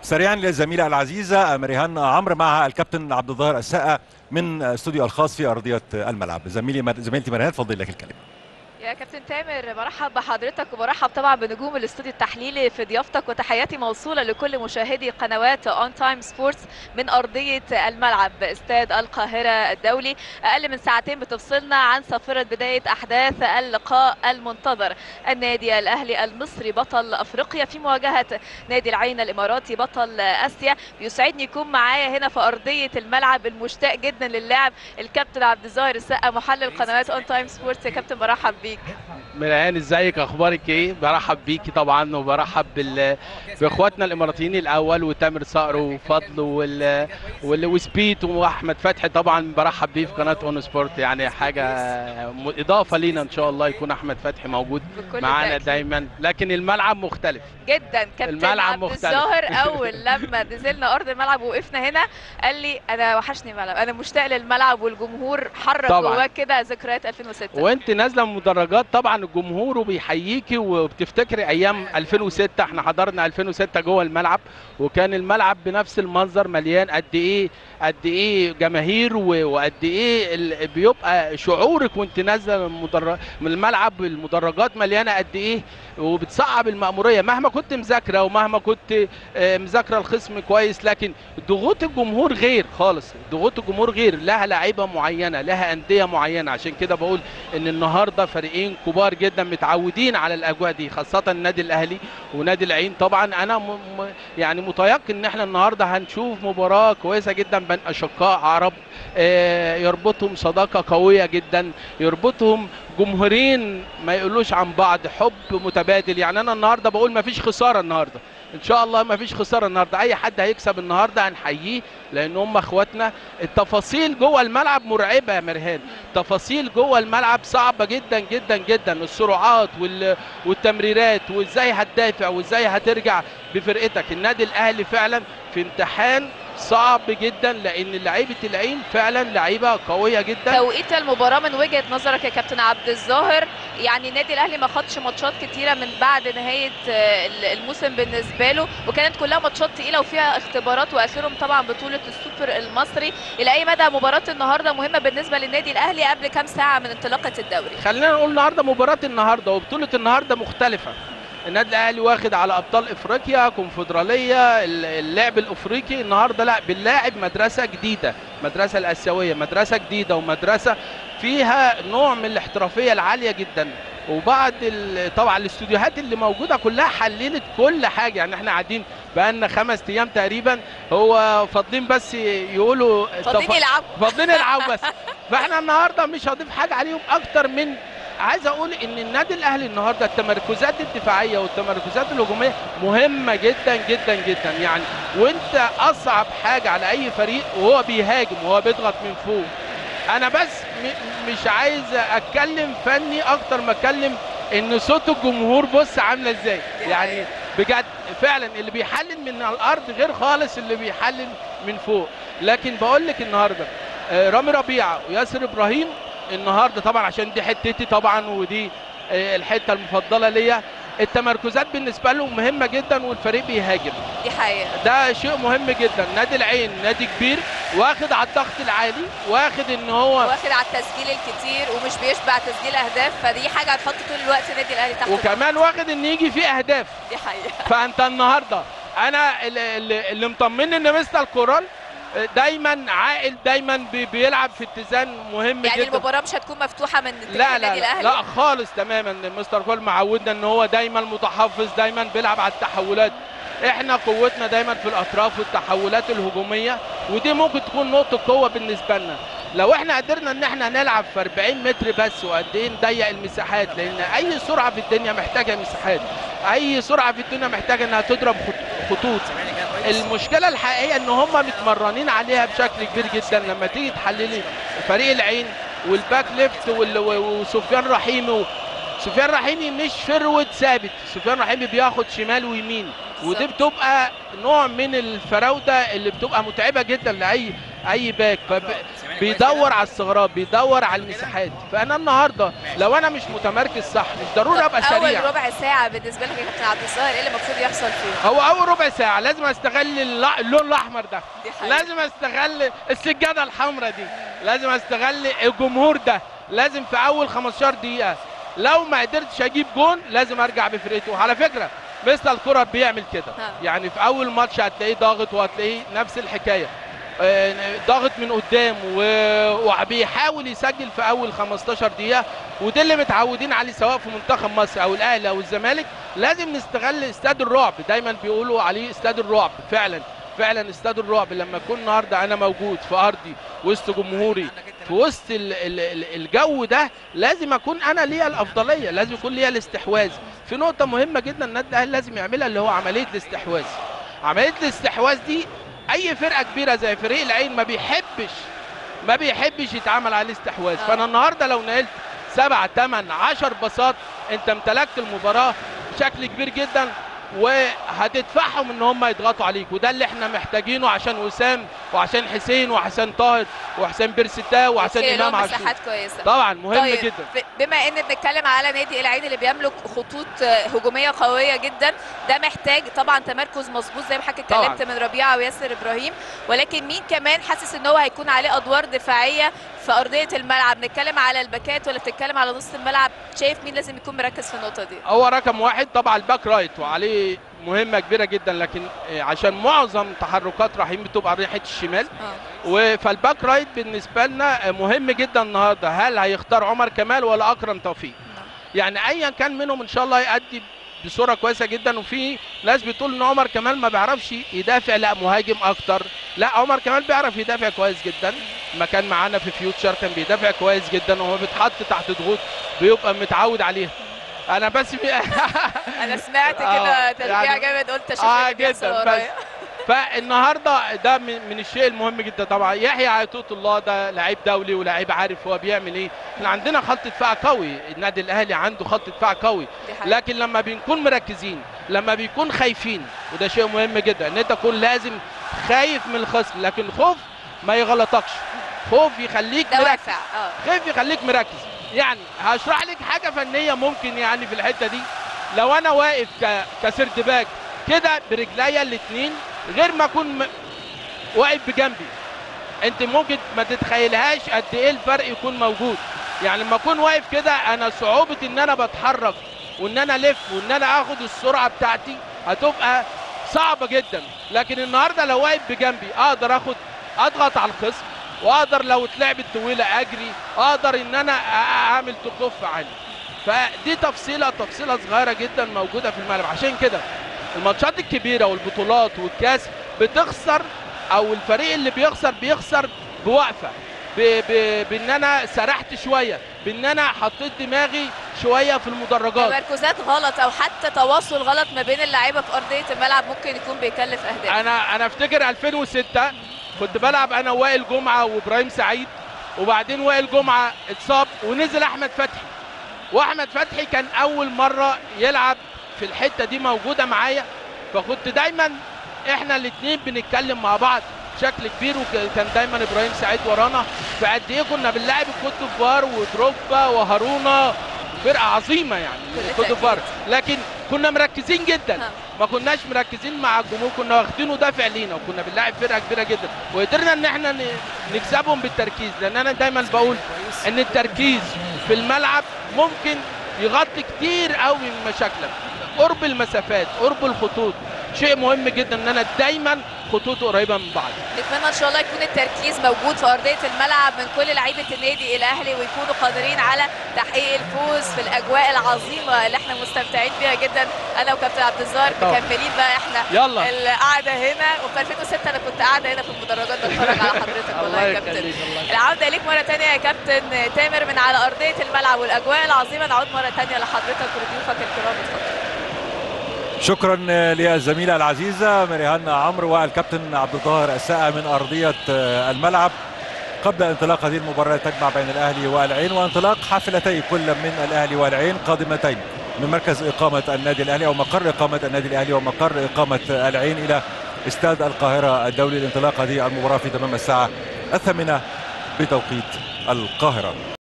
سريعا للزميله العزيزه مريهان عمرو معها الكابتن عبد الظاهر السقا من استوديو الخاص في ارضيه الملعب زميلي زميلتي مريهان اتفضلي لك الكلمه يا كابتن تامر برحب بحضرتك وبرحب طبعا بنجوم الاستوديو التحليلي في ضيافتك وتحياتي موصوله لكل مشاهدي قنوات اون تايم سبورتس من ارضيه الملعب استاد القاهره الدولي اقل من ساعتين بتفصلنا عن صافره بدايه احداث اللقاء المنتظر النادي الاهلي المصري بطل افريقيا في مواجهه نادي العين الاماراتي بطل اسيا بيسعدني يكون معايا هنا في ارضيه الملعب المشتاق جدا للاعب الكابتن عبد الظاهر السقا محلل قنوات اون تايم سبورتس يا كابتن برحب بيك مريان ازيك اخبارك ايه برحب بيكي طبعا وبرحب بال... باخواتنا الاماراتيين الاول وتامر صقر وفضل وال... وال... وسبيت واحمد فتحي طبعا برحب بيه في قناه اون سبورت يعني حاجه م- اضافه لينا ان شاء الله يكون احمد فتحي موجود بكل معانا تأكيد. دايما لكن الملعب مختلف جدا كابتن الملعب عبد مختلف. الظاهر اول لما نزلنا ارض الملعب ووقفنا هنا قال لي انا وحشني الملعب انا مشتاق للملعب والجمهور حرك طبعاً. جواك كده ذكريات 2006 وانت نازله من مدرجات طبعا الجمهور وبيحييكي وبتفتكري ايام 2006 احنا حضرنا 2006 جوه الملعب وكان الملعب بنفس المنظر مليان قد ايه قد ايه جماهير و- وقد ايه ال- بيبقى شعورك وانت نازله من مدرج من الملعب المدرجات مليانه قد ايه وبتصعب المأمورية مهما كنت مذاكرة ومهما كنت آه، مذاكرة الخصم كويس لكن ضغوط الجمهور غير خالص ضغوط الجمهور غير لها لعيبة معينة لها أندية معينة عشان كده بقول ان النهارده فريقين كبار جدا متعودين على الاجواء دي خاصه النادي الاهلي ونادي العين طبعا انا م... م... يعني متيقن ان احنا النهارده هنشوف مباراه كويسه جدا بين اشقاء عرب آه، يربطهم صداقه قويه جدا يربطهم جمهورين ما يقولوش عن بعض حب متبادل يعني انا النهارده بقول ما فيش خساره النهارده ان شاء الله ما فيش خساره النهارده اي حد هيكسب النهارده هنحييه لان هم اخواتنا التفاصيل جوه الملعب مرعبه يا مرهان تفاصيل جوه الملعب صعبه جدا جدا جدا السرعات وال... والتمريرات وازاي هتدافع وازاي هترجع بفرقتك النادي الاهلي فعلا في امتحان صعب جدا لان لعيبه العين فعلا لعيبه قويه جدا توقيت المباراه من وجهه نظرك يا كابتن عبد الظاهر يعني النادي الاهلي ما خدش ماتشات كتيره من بعد نهايه آه، الموسم بالنسبه له وكانت كلها ماتشات تقيله وفيها اختبارات واخرهم طبعا بطوله السوبر المصري الى اي مدى مباراه النهارده مهمه بالنسبه للنادي الاهلي قبل كام ساعه من انطلاقه الدوري خلينا نقول النهارده مباراه النهارده وبطوله النهارده مختلفه النادي الاهلي واخد على ابطال افريقيا كونفدراليه اللعب الافريقي النهارده لا بنلاعب مدرسه جديده مدرسه الاسيويه مدرسه جديده ومدرسه فيها نوع من الاحترافيه العاليه جدا وبعد ال- طبعا الاستوديوهات اللي موجوده كلها حللت كل حاجه يعني احنا قاعدين بقالنا خمس ايام تقريبا هو فاضلين بس يقولوا فاضلين تف- يلعبوا فاضلين يلعبوا بس فاحنا النهارده مش هضيف حاجه عليهم اكتر من عايز اقول ان النادي الاهلي النهارده التمركزات الدفاعيه والتمركزات الهجوميه مهمه جدا جدا جدا يعني وانت اصعب حاجه على اي فريق وهو بيهاجم وهو بيضغط من فوق انا بس م- مش عايز اتكلم فني اكتر ما اتكلم ان صوت الجمهور بص عامله ازاي يعني بجد فعلا اللي بيحلل من الارض غير خالص اللي بيحلل من فوق لكن بقول لك النهارده آه، رامي ربيعه وياسر ابراهيم النهارده طبعا عشان دي حتتي طبعا ودي آه، الحته المفضله ليا التمركزات بالنسبه لهم مهمه جدا والفريق بيهاجم دي حقيقه ده شيء مهم جدا نادي العين نادي كبير واخد على الضغط العالي واخد ان هو واخد على التسجيل الكتير ومش بيشبع تسجيل اهداف فدي حاجه هتحط طول الوقت النادي الاهلي تحت ضغط. وكمان واخد ان يجي فيه اهداف دي حقيقه فانت النهارده انا اللي, اللي- اللي مطمني ان مستر كورال دايما عاقل دايما بي- بيلعب في اتزان مهم يعني جدا المباراه مش هتكون مفتوحه من اتجاه لا لا النادي لا, الاهلي لا خالص تماما مستر كول معودنا ان هو دايما متحفظ دايما بيلعب على التحولات احنا قوتنا دايما في الاطراف والتحولات الهجوميه ودي ممكن تكون نقطه قوه بالنسبه لنا لو احنا قدرنا ان احنا نلعب في 40 متر بس وقد ايه نضيق المساحات لان اي سرعه في الدنيا محتاجه مساحات اي سرعه في الدنيا محتاجه انها تضرب خط- خطوط المشكله الحقيقيه ان هم متمرنين عليها بشكل كبير جدا لما تيجي تحللي فريق العين والباك ليفت وال- و- وسفيان رحيمي و- سفيان رحيمي مش فرود ثابت سفيان رحيمي بياخد شمال ويمين ودي بالظبط. بتبقى نوع من الفراوده اللي بتبقى متعبه جدا لاي اي باك فب- بيدور على الثغرات بيدور على المساحات فانا النهارده لو انا مش متمركز صح مش ضروري ابقى سريع اول ربع ساعه بالنسبه لك يا كابتن عبد الظاهر ايه اللي المفروض يحصل فيه هو اول ربع ساعه لازم استغل الل- اللون الاحمر ده دي حقيقة. لازم استغل السجاده الحمراء دي لازم استغل الجمهور ده لازم في اول 15 دقيقه لو ما قدرتش اجيب جون لازم ارجع بفرقته وعلى فكره مثل الكره بيعمل كده نعم. يعني في اول ماتش هتلاقيه ضاغط وهتلاقيه نفس الحكايه آه، ضاغط من قدام و- وبيحاول يسجل في اول 15 دقيقه وده اللي متعودين عليه سواء في منتخب مصر او الاهلي او الزمالك لازم نستغل استاد الرعب دايما بيقولوا عليه استاد الرعب فعلا فعلا استاد الرعب لما اكون النهارده انا موجود في ارضي وسط جمهوري في وسط ال- ال- ال- الجو ده لازم اكون انا ليا الافضليه لازم يكون ليا الاستحواذ في نقطه مهمه جدا النادي الاهلي لازم يعملها اللي هو عمليه الاستحواذ عمليه الاستحواذ دي اي فرقه كبيره زي فريق العين ما بيحبش ما بيحبش يتعمل عليه استحواذ آه. فانا النهارده لو نقلت سبعة ثمان عشر باصات انت امتلكت المباراه بشكل كبير جدا وهتدفعهم ان هم يضغطوا عليك وده اللي احنا محتاجينه عشان وسام وعشان حسين وحسين طاهر وحسين بيرستا وحسين يخلق لهم امام عاشور مساحات كويسه طبعا مهم طيب جدا ب- بما ان بنتكلم على نادي العين اللي بيملك خطوط آه، هجوميه قويه جدا ده محتاج طبعا تمركز مظبوط زي ما حضرتك طبعاً. اتكلمت من ربيعه وياسر ابراهيم ولكن مين كمان حاسس ان هو هيكون عليه ادوار دفاعيه في ارضيه الملعب نتكلم على الباكات ولا بتتكلم على نص الملعب شايف مين لازم يكون مركز في النقطه دي هو رقم واحد طبعا الباك رايت وعليه مهمه كبيره جدا لكن آه، عشان معظم تحركات رحيم بتبقى ناحيه الشمال اه و- فالباك رايت بالنسبه لنا مهم جدا النهارده هل هيختار عمر كمال ولا اكرم توفيق نعم. يعني ايا كان منهم ان شاء الله يأدي بصوره كويسه جدا وفي ناس بتقول ان عمر كمال ما بيعرفش يدافع لا مهاجم اكتر لا عمر كمال بيعرف يدافع كويس جدا ما كان معانا في فيوتشر كان بيدافع كويس جدا وهو بيتحط تحت ضغوط بيبقى متعود عليها انا بس بي... انا سمعت كده آه، تشجيع يعني- جامد قلت اشوف اه اللي بيحصل جدا بس ورايا. فالنهارده ده من, من الشيء المهم جدا طبعا يحيى عيطوط الله ده لعيب دولي ولعيب عارف هو بيعمل ايه احنا عندنا خط دفاع قوي النادي الاهلي عنده خط دفاع قوي دي حقيقة. لكن لما بنكون مركزين لما بيكون خايفين وده شيء مهم جدا ان انت تكون لازم خايف من الخصم لكن خوف ما يغلطكش خوف يخليك مركز دوافع اه كيف يخليك مركز يعني هشرح لك حاجه فنيه ممكن يعني في الحته دي لو انا واقف ك... كسرد باك كده برجليا الاثنين غير ما اكون م... واقف بجنبي انت ممكن ما تتخيلهاش قد ايه الفرق يكون موجود يعني لما اكون واقف كده انا صعوبه ان انا بتحرك وان انا الف وان انا اخد السرعه بتاعتي هتبقى صعبه جدا لكن النهارده لو واقف بجنبي اقدر اخد اضغط على الخصم واقدر لو اتلعبت طويله اجري اقدر ان انا أ- اعمل تكف عني فدي تفصيله تفصيله صغيره جدا موجوده في الملعب عشان كده الماتشات الكبيره والبطولات والكاس بتخسر او الفريق اللي بيخسر بيخسر بوقفه ب- ب- بان انا سرحت شويه بان انا حطيت دماغي شويه في المدرجات تمركزات غلط او حتى تواصل غلط ما بين اللعيبه في ارضيه الملعب ممكن يكون بيكلف اهداف انا انا افتكر 2006 كنت بلعب انا وائل جمعه وابراهيم سعيد وبعدين وائل جمعه اتصاب ونزل احمد فتحي واحمد فتحي كان اول مره يلعب في الحته دي موجوده معايا فكنت دايما احنا الاثنين بنتكلم مع بعض بشكل كبير وكان دايما ابراهيم سعيد ورانا فقد ايه كنا بنلاعب الكوت ديفوار ودروجبا وهارونا فرقه عظيمه يعني بكل الكوت ديفوار تأكيد. لكن كنا مركزين جدا نعم. ما كناش مركزين مع الجمهور كنا واخدينه دافع لينا وكنا بنلاعب فرقه كبيره جدا وقدرنا ان احنا ن- نكسبهم بالتركيز لان انا دايما بقول ان التركيز في الملعب ممكن يغطي كتير قوي من مشاكلك قرب المسافات قرب الخطوط شيء مهم جدا ان انا دايما خطوط قريبه من بعض نتمنى ان شاء الله يكون التركيز موجود في ارضيه الملعب من كل لعيبه النادي الاهلي ويكونوا قادرين على تحقيق الفوز في الاجواء العظيمه اللي احنا مستمتعين بيها جدا انا وكابتن عبد الظاهر طبعا. مكملين بقى احنا يلا القعده هنا وفي 2006 انا كنت قاعده هنا في المدرجات بتفرج على حضرتك والله يا كابتن يخليك، الله يخليك. العودة ليك مرة تانية يا كابتن تامر من على أرضية الملعب والأجواء العظيمة نعود مرة تانية لحضرتك وضيوفك الكرام اتفضل شكرا للزميله العزيزه مريهان عمرو والكابتن عبد الظاهر الساعه من ارضيه الملعب قبل انطلاق هذه المباراه تجمع بين الاهلي والعين وانطلاق حافلتي كل من الاهلي والعين قادمتين من مركز اقامه النادي الاهلي او مقر اقامه النادي الاهلي ومقر اقامه العين الى استاد القاهره الدولي لانطلاق هذه المباراه في تمام الساعه الثامنة بتوقيت القاهرة